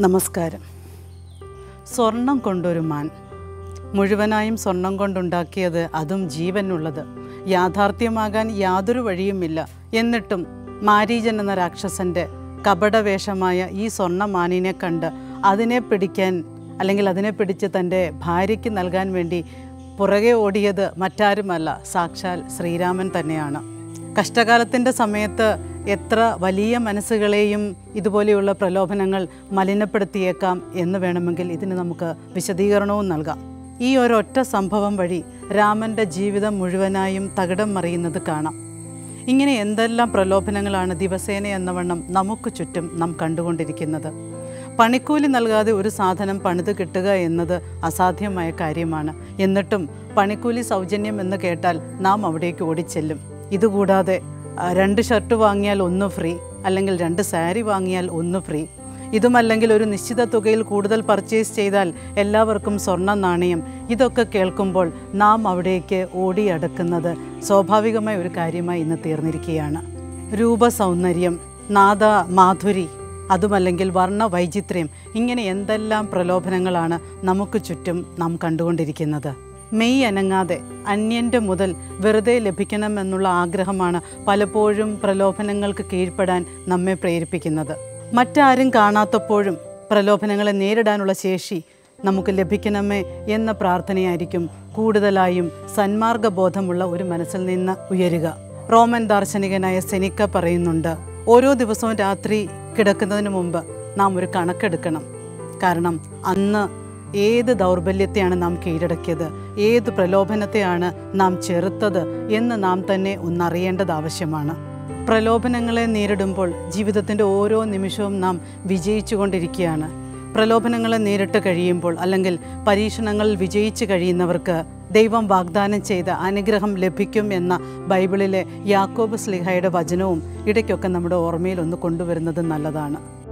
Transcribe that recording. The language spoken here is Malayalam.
നമസ്കാരം സ്വർണം കൊണ്ടൊരു മാൻ മുഴുവനായും സ്വർണം കൊണ്ടുണ്ടാക്കിയത് അതും ജീവനുള്ളത് യാഥാർത്ഥ്യമാകാൻ യാതൊരു വഴിയുമില്ല എന്നിട്ടും മാരീജൻ എന്ന രാക്ഷസൻ്റെ കപടവേഷമായ ഈ സ്വർണ്ണമാനിനെ കണ്ട് അതിനെ പിടിക്കാൻ അല്ലെങ്കിൽ അതിനെ പിടിച്ച് തൻ്റെ ഭാര്യയ്ക്ക് നൽകാൻ വേണ്ടി പുറകെ ഓടിയത് മറ്റാരുമല്ല സാക്ഷാൽ ശ്രീരാമൻ തന്നെയാണ് കഷ്ടകാലത്തിൻ്റെ സമയത്ത് എത്ര വലിയ മനസ്സുകളെയും ഇതുപോലെയുള്ള പ്രലോഭനങ്ങൾ മലിനപ്പെടുത്തിയേക്കാം എന്ന് വേണമെങ്കിൽ ഇതിന് നമുക്ക് വിശദീകരണവും നൽകാം ഈ ഒരൊറ്റ സംഭവം വഴി രാമൻ്റെ ജീവിതം മുഴുവനായും തകിടം മറിയുന്നത് കാണാം ഇങ്ങനെ എന്തെല്ലാം പ്രലോഭനങ്ങളാണ് ദിവസേന എന്നവണ്ണം നമുക്ക് ചുറ്റും നാം കണ്ടുകൊണ്ടിരിക്കുന്നത് പണിക്കൂലി നൽകാതെ ഒരു സാധനം പണിത് കിട്ടുക എന്നത് അസാധ്യമായ കാര്യമാണ് എന്നിട്ടും പണിക്കൂലി സൗജന്യം എന്ന് കേട്ടാൽ നാം അവിടേക്ക് ഓടിച്ചെല്ലും ഇതുകൂടാതെ ആ, രണ്ട് ഷർട്ട് വാങ്ങിയാൽ ഒന്ന് ഫ്രീ അല്ലെങ്കിൽ രണ്ട് സാരി വാങ്ങിയാൽ ഒന്ന് ഫ്രീ ഇതുമല്ലെങ്കിൽ ഒരു നിശ്ചിത തുകയിൽ കൂടുതൽ പർച്ചേസ് ചെയ്താൽ എല്ലാവർക്കും സ്വർണ്ണ നാണയം ഇതൊക്കെ കേൾക്കുമ്പോൾ നാം അവിടേക്ക് ഓടിയടക്കുന്നത് സ്വാഭാവികമായ ഒരു കാര്യമായി ഇന്ന് തീർന്നിരിക്കുകയാണ് രൂപസൗന്ദര്യം നാദ മാധുരി അതുമല്ലെങ്കിൽ വർണ്ണ വൈചിത്ര്യം ഇങ്ങനെ എന്തെല്ലാം പ്രലോഭനങ്ങളാണ് നമുക്ക് ചുറ്റും നാം കണ്ടുകൊണ്ടിരിക്കുന്നത് മെയ് അനങ്ങാതെ അന്യൻ്റെ മുതൽ വെറുതെ ലഭിക്കണമെന്നുള്ള ആഗ്രഹമാണ് പലപ്പോഴും പ്രലോഭനങ്ങൾക്ക് കീഴ്പ്പെടാൻ നമ്മെ പ്രേരിപ്പിക്കുന്നത് മറ്റാരും കാണാത്തപ്പോഴും പ്രലോഭനങ്ങളെ നേരിടാനുള്ള ശേഷി നമുക്ക് ലഭിക്കണമേ എന്ന പ്രാർത്ഥനയായിരിക്കും കൂടുതലായും സന്മാർഗബോധമുള്ള ഒരു മനസ്സിൽ നിന്ന് ഉയരുക റോമൻ ദാർശനികനായ സെനിക്ക പറയുന്നുണ്ട് ഓരോ ദിവസവും രാത്രി കിടക്കുന്നതിന് മുമ്പ് നാം ഒരു കണക്കെടുക്കണം കാരണം അന്ന് ഏത് ദൗർബല്യത്തെയാണ് നാം കീഴടക്കിയത് ഏത് പ്രലോഭനത്തെയാണ് നാം ചെറുത്തത് എന്ന് നാം തന്നെ ഒന്നറിയേണ്ടത് ആവശ്യമാണ് പ്രലോഭനങ്ങളെ നേരിടുമ്പോൾ ജീവിതത്തിൻ്റെ ഓരോ നിമിഷവും നാം വിജയിച്ചുകൊണ്ടിരിക്കുകയാണ് പ്രലോഭനങ്ങളെ നേരിട്ട് കഴിയുമ്പോൾ അല്ലെങ്കിൽ പരീക്ഷണങ്ങളിൽ വിജയിച്ചു കഴിയുന്നവർക്ക് ദൈവം വാഗ്ദാനം ചെയ്ത അനുഗ്രഹം ലഭിക്കും എന്ന ബൈബിളിലെ യാക്കോബ് സ്ലിഹയുടെ വചനവും ഇടയ്ക്കൊക്കെ നമ്മുടെ ഓർമ്മയിൽ ഒന്ന് കൊണ്ടുവരുന്നത് നല്ലതാണ്